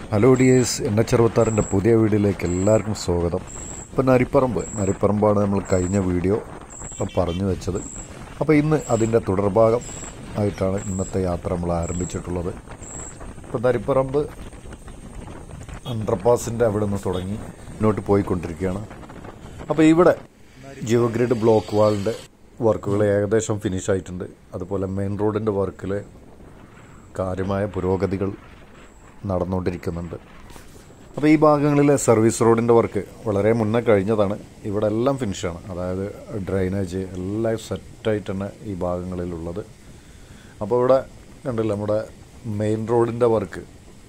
hello dears N H അറുപത്താറിൻ്റെ പുതിയ വീഡിയോയിലേക്ക് എല്ലാവർക്കും സ്വാഗതം ഇപ്പം നരിപ്പറമ്പ് നരിപ്പറമ്പാണ് നമ്മൾ കഴിഞ്ഞ വീഡിയോ പറഞ്ഞു വെച്ചത് അപ്പോൾ ഇന്ന് അതിൻ്റെ തുടർഭാഗം ആയിട്ടാണ് ഇന്നത്തെ യാത്ര നമ്മൾ ആരംഭിച്ചിട്ടുള്ളത് ഇപ്പോൾ നരിപ്പറമ്പ് അണ്ടർപാസിൻ്റെ അവിടെ നിന്ന് തുടങ്ങി മുന്നോട്ട് പോയിക്കൊണ്ടിരിക്കുകയാണ് അപ്പോൾ ഇവിടെ ജിയോഗ്രിഡ് ബ്ലോക്ക് വാളിൻ്റെ വർക്കുകൾ ഏകദേശം ഫിനിഷ് ആയിട്ടുണ്ട് അതുപോലെ മെയിൻ റോഡിൻ്റെ വർക്കിൽ കാര്യമായ പുരോഗതികൾ നടന്നുകൊണ്ടിരിക്കുന്നുണ്ട് അപ്പോൾ ഈ ഭാഗങ്ങളിലെ സർവീസ് റോഡിൻ്റെ വർക്ക് വളരെ മുന്നേ കഴിഞ്ഞതാണ് ഇവിടെ എല്ലാം ഫിനിഷാണ് അതായത് ഡ്രൈനേജ് എല്ലാം സെറ്റായിട്ട് തന്നെ ഈ ഭാഗങ്ങളിലുള്ളത് അപ്പോൾ ഇവിടെ കണ്ടില്ല നമ്മുടെ മെയിൻ റോഡിൻ്റെ വർക്ക്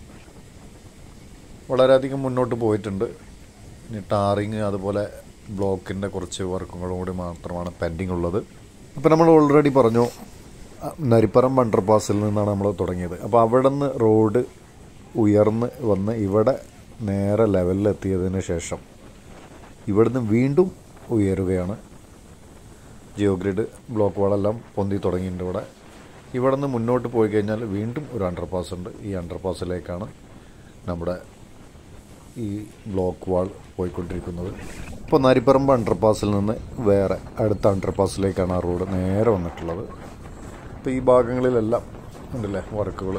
വളരെയധികം മുന്നോട്ട് പോയിട്ടുണ്ട് ഇനി ടാറിങ് അതുപോലെ ബ്ലോക്കിൻ്റെ കുറച്ച് വർക്കുകളും കൂടി മാത്രമാണ് പെൻഡിങ് ഉള്ളത് അപ്പോൾ നമ്മൾ ഓൾറെഡി പറഞ്ഞു അഹ് നരിപ്പറമ്പ് അണ്ടർപാസിൽ നിന്നാണ് നമ്മൾ തുടങ്ങിയത് അപ്പോൾ അവിടെ നിന്ന് റോഡ് ഉയർന്ന് വന്ന് ഇവിടെ നേരെ ലെവലിലെത്തിയതിന് ശേഷം ഇവിടുന്ന് വീണ്ടും ഉയരുകയാണ് ജിയോഗ്രിഡ് ബ്ലോക്ക് വാളെല്ലാം പൊന്തി തുടങ്ങിയിട്ടുണ്ട് ഇവിടെ ഇവിടെ നിന്ന് മുന്നോട്ട് പോയി കഴിഞ്ഞാൽ വീണ്ടും ഒരു അണ്ടർപാസ് ഉണ്ട് ഈ അണ്ടർപാസിലേക്കാണ് നമ്മുടെ ഈ ബ്ലോക്ക് വാൾ പോയിക്കൊണ്ടിരിക്കുന്നത് ഇപ്പോൾ നരിപ്പറമ്പ് അണ്ടർപാസിൽ നിന്ന് വേറെ അടുത്ത അണ്ടർപാസിലേക്കാണ് ആ റോഡ് നേരെ വന്നിട്ടുള്ളത് ഇപ്പോൾ ഈ ഭാഗങ്ങളിലെല്ലാം ഉണ്ടല്ലേ വർക്കുകൾ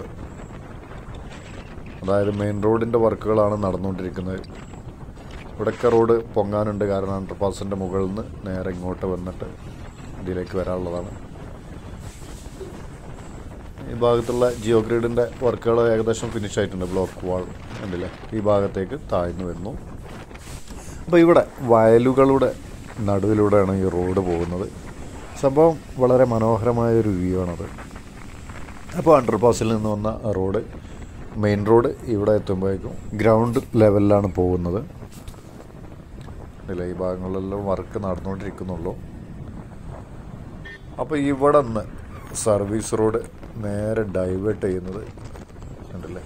അതായത് മെയിൻ റോഡിൻ്റെ വർക്കുകളാണ് നടന്നുകൊണ്ടിരിക്കുന്നത് ഇവിടെയൊക്കെ റോഡ് പൊങ്ങാനുണ്ട് കാരണം അണ്ടർപാസിൻ്റെ മുകളിൽ നിന്ന് നേരെ ഇങ്ങോട്ട് വന്നിട്ട് ഇതിലേക്ക് വരാനുള്ളതാണ് ഈ ഭാഗത്തുള്ള ജിയോഗ്രിഡിൻ്റെ വർക്കുകൾ ഏകദേശം ഫിനിഷ് ആയിട്ടുണ്ട് ബ്ലോക്ക് വാൾ ഉണ്ടല്ലേ ഈ ഭാഗത്തേക്ക് താഴ്ന്നു വരുന്നു അപ്പോൾ ഇവിടെ വയലുകളുടെ നടുവിലൂടെയാണ് ഈ റോഡ് പോകുന്നത് സംഭവം വളരെ മനോഹരമായ ഒരു വ്യൂ ആണത് അപ്പോൾ അണ്ടർപാസിൽ നിന്ന് വന്ന റോഡ് മെയിൻ റോഡ് ഇവിടെ എത്തുമ്പോഴേക്കും ഗ്രൗണ്ട് ലെവലിലാണ് പോകുന്നത് ഇല്ല ഈ ഭാഗങ്ങളിലെല്ലാം വർക്ക് നടന്നുകൊണ്ടിരിക്കുന്നുള്ളൂ അപ്പോൾ ഇവിടെ നിന്ന് സർവീസ് റോഡ് നേരെ ഡൈവേർട്ട് ചെയ്യുന്നത് ഉണ്ടല്ലേ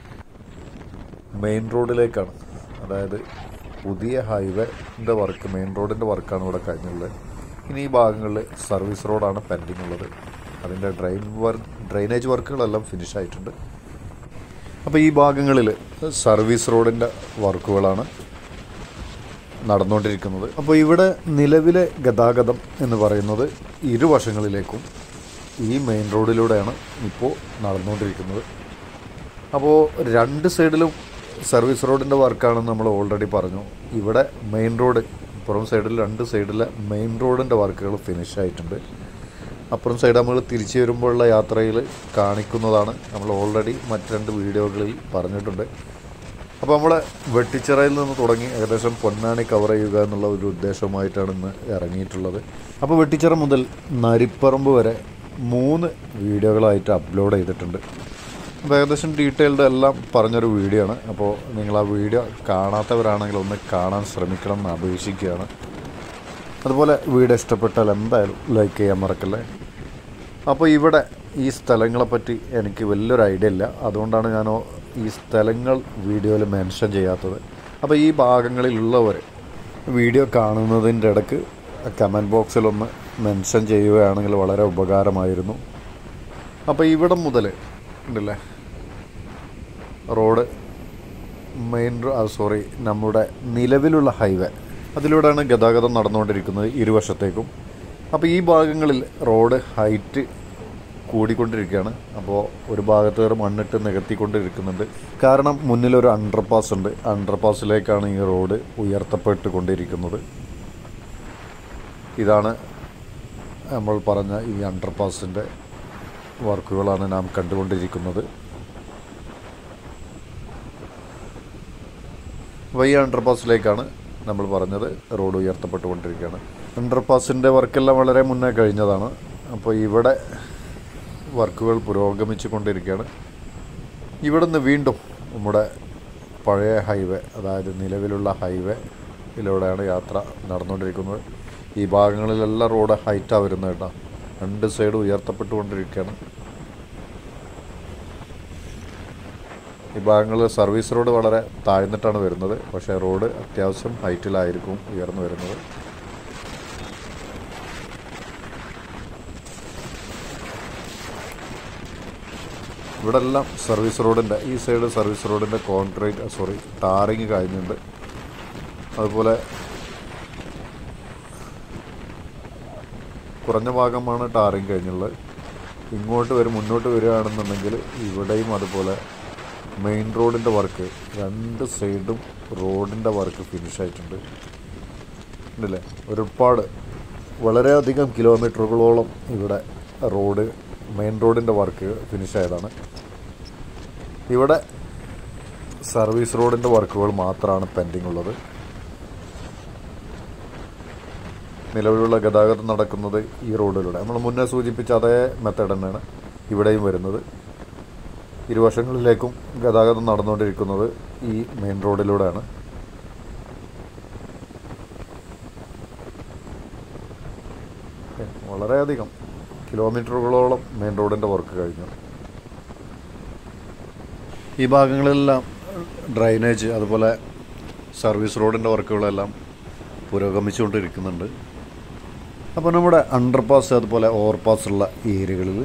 മെയിൻ റോഡിലേക്കാണ് അതായത് പുതിയ ഹൈവേൻ്റെ വർക്ക് മെയിൻ റോഡിൻ്റെ വർക്കാണ് ഇവിടെ കഴിഞ്ഞുള്ളത് ഇനി ഈ ഭാഗങ്ങളിൽ സർവീസ് റോഡാണ് പെൻഡിങ് ഉള്ളത് അതിൻ്റെ ഡ്രെയിൻ വർക്ക് ഡ്രെയിനേജ് വർക്കുകളെല്ലാം ഫിനിഷ് ആയിട്ടുണ്ട് അപ്പോൾ ഈ ഭാഗങ്ങളിൽ സർവീസ് റോഡിൻ്റെ വർക്കുകളാണ് നടന്നുകൊണ്ടിരിക്കുന്നത് അപ്പോൾ ഇവിടെ നിലവിലെ ഗതാഗതം എന്ന് പറയുന്നത് ഇരുവശങ്ങളിലേക്കും ഈ മെയിൻ റോഡിലൂടെയാണ് ഇപ്പോൾ നടന്നുകൊണ്ടിരിക്കുന്നത് അപ്പോൾ രണ്ട് സൈഡിലും സർവീസ് റോഡിൻ്റെ വർക്കാണെന്ന് നമ്മൾ ഓൾറെഡി പറഞ്ഞു ഇവിടെ മെയിൻ റോഡ് പുറം സൈഡിൽ രണ്ട് സൈഡിലെ മെയിൻ റോഡിൻ്റെ വർക്കുകൾ ഫിനിഷ് ആയിട്ടുണ്ട് അപ്പുറം സൈഡ് നമ്മൾ തിരിച്ചു വരുമ്പോഴുള്ള യാത്രയിൽ കാണിക്കുന്നതാണ് നമ്മൾ ഓൾറെഡി മറ്റ് രണ്ട് വീഡിയോകളിൽ പറഞ്ഞിട്ടുണ്ട് അപ്പോൾ നമ്മൾ വെട്ടിച്ചിറയിൽ നിന്ന് തുടങ്ങി ഏകദേശം പൊന്നാനി കവർ ചെയ്യുക എന്നുള്ള ഒരു ഉദ്ദേശവുമായിട്ടാണ് ഇന്ന് ഇറങ്ങിയിട്ടുള്ളത് അപ്പോൾ വെട്ടിച്ചിറ മുതൽ നരിപ്പറമ്പ് വരെ മൂന്ന് വീഡിയോകളായിട്ട് അപ്ലോഡ് ചെയ്തിട്ടുണ്ട് അപ്പോൾ ഏകദേശം ഡീറ്റെയിൽഡ് എല്ലാം പറഞ്ഞൊരു വീഡിയോ ആണ് അപ്പോൾ നിങ്ങൾ ആ വീഡിയോ കാണാത്തവരാണെങ്കിൽ ഒന്ന് കാണാൻ ശ്രമിക്കണം എന്ന് അപേക്ഷിക്കുകയാണ് അതുപോലെ വീഡിയോ ഇഷ്ടപ്പെട്ടാൽ എന്തായാലും ലൈക്ക് ചെയ്യാൻ മറക്കല്ലേ അപ്പോൾ ഇവിടെ ഈ സ്ഥലങ്ങളെപ്പറ്റി എനിക്ക് വലിയൊരു ഐഡിയ ഇല്ല അതുകൊണ്ടാണ് ഞാൻ ഈ സ്ഥലങ്ങൾ വീഡിയോയിൽ മെൻഷൻ ചെയ്യാത്തത് അപ്പോൾ ഈ ഭാഗങ്ങളിലുള്ളവർ വീഡിയോ കാണുന്നതിൻ്റെ ഇടയ്ക്ക് കമൻറ്റ് ബോക്സിലൊന്ന് മെൻഷൻ ചെയ്യുകയാണെങ്കിൽ വളരെ ഉപകാരമായിരുന്നു അപ്പോൾ ഇവിടം മുതൽ ഉണ്ടല്ലേ റോഡ് മെയിൻ സോറി നമ്മുടെ നിലവിലുള്ള ഹൈവേ അതിലൂടെയാണ് ഗതാഗതം നടന്നുകൊണ്ടിരിക്കുന്നത് ഇരുവശത്തേക്കും അപ്പോൾ ഈ ഭാഗങ്ങളിൽ റോഡ് ഹൈറ്റ് കൂടിക്കൊണ്ടിരിക്കുകയാണ് അപ്പോൾ ഒരു ഭാഗത്ത് ഒരു മണ്ണിട്ട് നികത്തിക്കൊണ്ടിരിക്കുന്നുണ്ട് കാരണം മുന്നിലൊരു അണ്ടർപാസ് ഉണ്ട് അണ്ടർപാസിലേക്കാണ് ഈ റോഡ് ഉയർത്തപ്പെട്ടുകൊണ്ടിരിക്കുന്നത് ഇതാണ് നമ്മൾ പറഞ്ഞ ഈ അണ്ടർപാസിൻ്റെ വർക്കുകളാണ് നാം കണ്ടുകൊണ്ടിരിക്കുന്നത് വൈ അണ്ടർപാസിലേക്കാണ് നമ്മൾ പറഞ്ഞത് റോഡ് ഉയർത്തപ്പെട്ടുകൊണ്ടിരിക്കുകയാണ് അണ്ടർപാസിൻ്റെ വർക്കെല്ലാം വളരെ മുന്നേ കഴിഞ്ഞതാണ് അപ്പോൾ ഇവിടെ വർക്കുകൾ പുരോഗമിച്ചു കൊണ്ടിരിക്കുകയാണ് ഇവിടെ നിന്ന് വീണ്ടും നമ്മുടെ പഴയ ഹൈവേ അതായത് നിലവിലുള്ള ഹൈവേ ഇതിലൂടെയാണ് യാത്ര നടന്നുകൊണ്ടിരിക്കുന്നത് ഈ ഭാഗങ്ങളിലെല്ലാം റോഡ് ഹൈറ്റാണ് വരുന്നത് കേട്ടോ രണ്ട് സൈഡ് ഉയർത്തപ്പെട്ടുകൊണ്ടിരിക്കുകയാണ് ഈ ഭാഗങ്ങളിൽ സർവീസ് റോഡ് വളരെ താഴ്ന്നിട്ടാണ് വരുന്നത് പക്ഷേ റോഡ് അത്യാവശ്യം ഹൈറ്റിലായിരിക്കും ഉയർന്നു വരുന്നത് ഇവിടെ എല്ലാം സർവീസ് റോഡിൻ്റെ ഈ സൈഡ് സർവീസ് റോഡിൻ്റെ കോൺക്രീറ്റ് സോറി ടാറിങ് കഴിഞ്ഞിട്ടുണ്ട് അതുപോലെ കുറഞ്ഞ ഭാഗമാണ് ടാറിങ് കഴിഞ്ഞുള്ളത് ഇങ്ങോട്ട് വരും മുന്നോട്ട് വരികയാണെന്നുണ്ടെങ്കിൽ ഇവിടെയും അതുപോലെ മെയിൻ റോഡിൻ്റെ വർക്ക് രണ്ട് സൈഡും റോഡിൻ്റെ വർക്ക് ഫിനിഷ് ആയിട്ടുണ്ട് ഉണ്ടല്ലേ ഒരുപാട് വളരെയധികം കിലോമീറ്ററുകളോളം ഇവിടെ റോഡ് മെയിൻ റോഡിൻ്റെ വർക്ക് ഫിനിഷ് ആയതാണ് ഇവിടെ സർവീസ് റോഡിൻ്റെ വർക്കുകൾ മാത്രമാണ് പെൻഡിങ് ഉള്ളത് നിലവിലുള്ള ഗതാഗതം നടക്കുന്നത് ഈ റോഡിലൂടെ നമ്മൾ മുന്നേ സൂചിപ്പിച്ച അതേ മെത്തേഡ് തന്നെയാണ് ഇവിടെയും വരുന്നത് ഇരുവശങ്ങളിലേക്കും ഗതാഗതം നടന്നുകൊണ്ടിരിക്കുന്നത് ഈ മെയിൻ റോഡിലൂടെയാണ് വളരെയധികം കിലോമീറ്ററുകളോളം മെയിൻ റോഡിൻ്റെ വർക്ക് കഴിഞ്ഞു ഈ ഭാഗങ്ങളിലെല്ലാം ഡ്രൈനേജ് അതുപോലെ സർവീസ് റോഡിൻ്റെ വർക്കുകളെല്ലാം പുരോഗമിച്ചുകൊണ്ടിരിക്കുന്നുണ്ട് അപ്പോൾ നമ്മുടെ അണ്ടർപാസ് അതുപോലെ ഓവർപാസ് ഉള്ള ഏരിയകളിൽ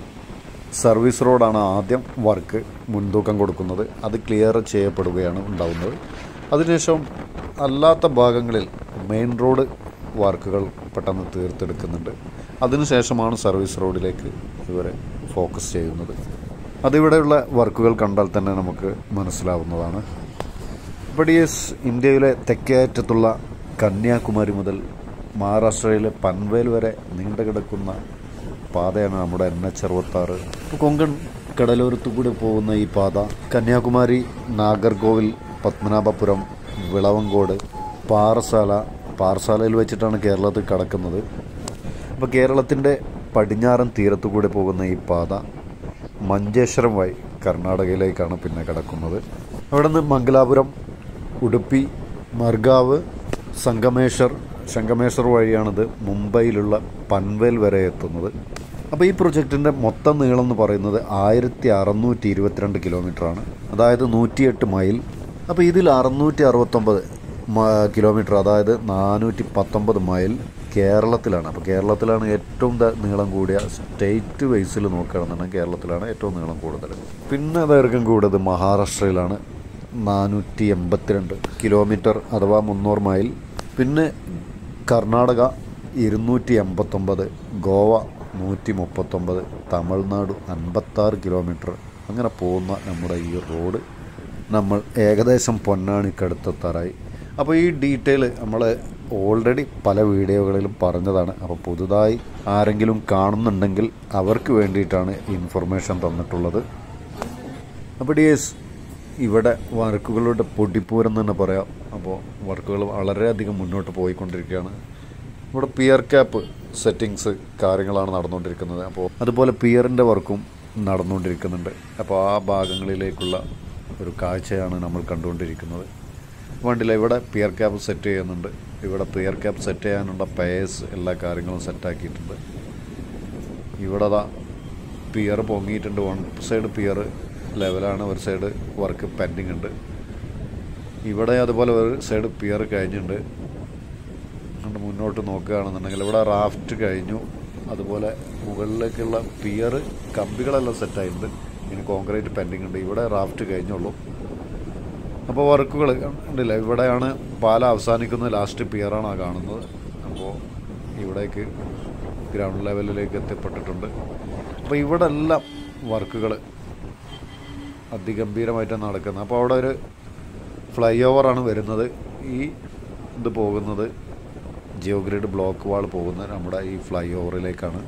സർവീസ് റോഡാണ് ആദ്യം വർക്ക് മുൻതൂക്കം കൊടുക്കുന്നത് അത് ക്ലിയർ ചെയ്യപ്പെടുകയാണ് ഉണ്ടാകുന്നത് അതിനുശേഷം അല്ലാത്ത ഭാഗങ്ങളിൽ മെയിൻ റോഡ് വർക്കുകൾ പെട്ടെന്ന് തീർത്തെടുക്കുന്നുണ്ട് അതിനുശേഷമാണ് സർവീസ് റോഡിലേക്ക് ഇവർ ഫോക്കസ് ചെയ്യുന്നത് അതിവിടെയുള്ള വർക്കുകൾ കണ്ടാൽ തന്നെ നമുക്ക് മനസ്സിലാവുന്നതാണ് ഇപ്പോൾ ഡി എസ് ഇന്ത്യയിലെ തെക്കേ അറ്റത്തുള്ള കന്യാകുമാരി മുതൽ മഹാരാഷ്ട്രയിലെ പൻവേൽ വരെ നീണ്ടു കിടക്കുന്ന പാതയാണ് നമ്മുടെ എൻ എച്ച് അറുപത്താറ് കൊങ്കൺ കടലോരത്തു കൂടി പോകുന്ന ഈ പാത കന്യാകുമാരി നാഗർകോവിൽ പത്മനാഭപുരം വിളവങ്കോട് പാറശാല പാറശാലയിൽ വെച്ചിട്ടാണ് കേരളത്തിൽ കടക്കുന്നത് അപ്പോൾ കേരളത്തിൻ്റെ പടിഞ്ഞാറൻ തീരത്തു കൂടി പോകുന്ന ഈ പാത മഞ്ചേശ്വരം വഴി കർണാടകയിലേക്കാണ് പിന്നെ കിടക്കുന്നത് അവിടെ നിന്ന് മംഗലാപുരം ഉടുപ്പി മർഗാവ് സംഗമേശ്വർ സംഗമേശ്വർ വഴിയാണിത് മുംബൈയിലുള്ള പൻവേൽ വരെ എത്തുന്നത് അപ്പോൾ ഈ പ്രൊജക്റ്റിൻ്റെ മൊത്തം നീളം എന്ന് പറയുന്നത് ആയിരത്തി അറുന്നൂറ്റി ഇരുപത്തിരണ്ട് കിലോമീറ്ററാണ് അതായത് നൂറ്റിയെട്ട് മൈൽ അപ്പോൾ ഇതിൽ അറുന്നൂറ്റി അറുപത്തൊമ്പത് കിലോമീറ്റർ അതായത് നാനൂറ്റി പത്തൊമ്പത് മൈൽ കേരളത്തിലാണ് അപ്പോൾ കേരളത്തിലാണ് ഏറ്റവും ദ- നീളം കൂടിയ സ്റ്റേറ്റ് വൈസിൽ നോക്കുകയാണെന്നുണ്ടെങ്കിൽ കേരളത്തിലാണ് ഏറ്റവും നീളം കൂടുതൽ പിന്നെ ദൈർഘ്യം കൂടിയത് മഹാരാഷ്ട്രയിലാണ് നാനൂറ്റി എൺപത്തിരണ്ട് കിലോമീറ്റർ അഥവാ മുന്നൂറ് മൈൽ പിന്നെ കർണാടക ഇരുന്നൂറ്റി എൺപത്തൊമ്പത് ഗോവ നൂറ്റി മുപ്പത്തൊമ്പത് തമിഴ്നാട് അൻപത്താറ് കിലോമീറ്റർ അങ്ങനെ പോകുന്ന നമ്മുടെ ഈ റോഡ് നമ്മൾ ഏകദേശം പൊന്നാണിക്കടുത്തെത്താറായി അപ്പോൾ ഈ ഡീറ്റെയിൽ നമ്മൾ ഓൾറെഡി പല വീഡിയോകളിലും പറഞ്ഞതാണ് അപ്പോൾ പുതുതായി ആരെങ്കിലും കാണുന്നുണ്ടെങ്കിൽ അവർക്ക് വേണ്ടിയിട്ടാണ് ഈ ഇൻഫർമേഷൻ തന്നിട്ടുള്ളത് അപ്പോൾ ഡി എസ് ഇവിടെ വർക്കുകളുടെ പൊടിപ്പൂരം തന്നെ പറയാം അപ്പോൾ വർക്കുകൾ വളരെയധികം മുന്നോട്ട് പോയിക്കൊണ്ടിരിക്കുകയാണ് ഇവിടെ പിയർ ക്യാപ്പ് സെറ്റിങ്സ് കാര്യങ്ങളാണ് നടന്നുകൊണ്ടിരിക്കുന്നത് അപ്പോൾ അതുപോലെ പിയറിൻ്റെ വർക്കും നടന്നുകൊണ്ടിരിക്കുന്നുണ്ട് അപ്പോൾ ആ ഭാഗങ്ങളിലേക്കുള്ള ഒരു കാഴ്ചയാണ് നമ്മൾ കണ്ടുകൊണ്ടിരിക്കുന്നത് വണ്ടിയില്ല ഇവിടെ പിയർ ക്യാപ്പ് സെറ്റ് ചെയ്യുന്നുണ്ട് ഇവിടെ പിയർ ക്യാപ്പ് സെറ്റ് ചെയ്യാനുള്ള പേസ് എല്ലാ കാര്യങ്ങളും സെറ്റാക്കിയിട്ടുണ്ട് ഇവിടെ അതാ പിയർ പൊങ്ങിയിട്ടുണ്ട് വൺ സൈഡ് പിയർ ലെവലാണ് ഒരു സൈഡ് വർക്ക് പെൻഡിങ് ഉണ്ട് ഇവിടെ അതുപോലെ ഒരു സൈഡ് പിയർ കഴിഞ്ഞിട്ടുണ്ട് അതുകൊണ്ട് മുന്നോട്ട് നോക്കുകയാണെന്നുണ്ടെങ്കിൽ ഇവിടെ റാഫ്റ്റ് കഴിഞ്ഞു അതുപോലെ മുകളിലേക്കുള്ള പിയർ കമ്പികളെല്ലാം സെറ്റായിട്ടുണ്ട് ഇനി കോൺക്രീറ്റ് പെൻഡിങ് ഉണ്ട് ഇവിടെ റാഫ്റ്റ് കഴിഞ്ഞുള്ളൂ അപ്പോൾ വർക്കുകൾ ഉണ്ടല്ലേ ഇവിടെയാണ് പാല അവസാനിക്കുന്ന ലാസ്റ്റ് പിയറാണ് ആ കാണുന്നത് അപ്പോൾ ഇവിടേക്ക് ഗ്രൗണ്ട് ലെവലിലേക്ക് എത്തിപ്പെട്ടിട്ടുണ്ട് അപ്പോൾ ഇവിടെ എല്ലാം വർക്കുകൾ അതിഗംഭീരമായിട്ടാണ് നടക്കുന്നത് അപ്പോൾ അവിടെ ഒരു ഫ്ലൈ ഓവറാണ് വരുന്നത് ഈ ഇത് പോകുന്നത് ജിയോഗ്രിഡ് ബ്ലോക്ക് വാൾ പോകുന്നത് നമ്മുടെ ഈ ഫ്ലൈ ഓവറിലേക്കാണ്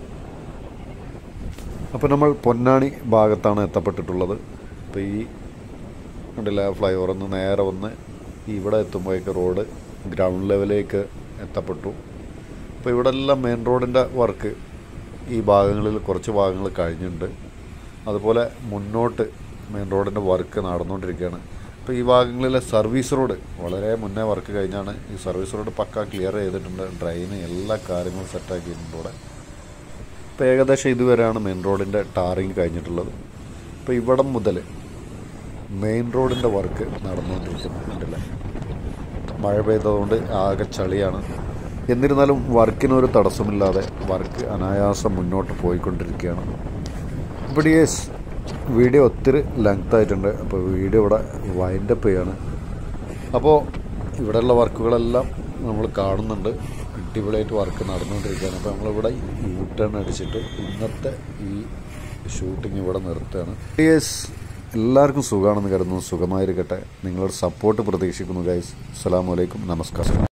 അപ്പോൾ നമ്മൾ പൊന്നാണി ഭാഗത്താണ് എത്തപ്പെട്ടിട്ടുള്ളത് അപ്പോൾ ഈ കണ്ടില്ല ഫ്ലൈ ഓവർ ഒന്ന് നേരെ വന്ന് ഇവിടെ എത്തുമ്പോഴേക്ക് റോഡ് ഗ്രൗണ്ട് ലെവലിലേക്ക് എത്തപ്പെട്ടു അപ്പോൾ ഇവിടെ എല്ലാം മെയിൻ റോഡിൻ്റെ വർക്ക് ഈ ഭാഗങ്ങളിൽ കുറച്ച് ഭാഗങ്ങൾ കഴിഞ്ഞിട്ടുണ്ട് അതുപോലെ മുന്നോട്ട് മെയിൻ റോഡിൻ്റെ വർക്ക് നടന്നുകൊണ്ടിരിക്കുകയാണ് അപ്പോൾ ഈ ഭാഗങ്ങളിലെ സർവീസ് റോഡ് വളരെ മുന്നേ വർക്ക് കഴിഞ്ഞാണ് ഈ സർവീസ് റോഡ് പക്ക ക്ലിയർ ചെയ്തിട്ടുണ്ട് ഡ്രെയിന് എല്ലാ കാര്യങ്ങളും സെറ്റാക്കിയിട്ടുണ്ട് ഇവിടെ ഇപ്പോൾ ഏകദേശം ഇതുവരെയാണ് മെയിൻ റോഡിൻ്റെ ടാറിങ് കഴിഞ്ഞിട്ടുള്ളത് ഇപ്പോൾ ഇവിടം മുതൽ മെയിൻ റോഡിൻ്റെ വർക്ക് നടന്നുകൊണ്ടിരിക്കുന്നുണ്ടല്ലേ മഴ പെയ്തതുകൊണ്ട് ആകെ ചളിയാണ് എന്നിരുന്നാലും വർക്കിനൊരു തടസ്സമില്ലാതെ വർക്ക് അനായാസം മുന്നോട്ട് പോയിക്കൊണ്ടിരിക്കുകയാണ് ഇവിടെ യെസ് വീഡിയോ ഒത്തിരി ലെങ്ത് ആയിട്ടുണ്ട് അപ്പോൾ വീഡിയോ ഇവിടെ വൈൻഡപ്പ് ചെയ്യാണ് അപ്പോൾ ഇവിടെയുള്ള വർക്കുകളെല്ലാം നമ്മൾ കാണുന്നുണ്ട് അടിപൊളിയായിട്ട് വർക്ക് നടന്നുകൊണ്ടിരിക്കുകയാണ് അപ്പോൾ നമ്മളിവിടെ യൂ ടേൺ അടിച്ചിട്ട് ഇന്നത്തെ ഈ ഷൂട്ടിംഗ് ഇവിടെ നിർത്തുകയാണ് യെസ് എല്ലാവർക്കും സുഖമാണെന്ന് കരുതുന്നു സുഖമായിരിക്കട്ടെ നിങ്ങളുടെ സപ്പോർട്ട് പ്രതീക്ഷിക്കുന്നു ഗൈസ് അസ്സാം വലൈക്കും നമസ്കാരം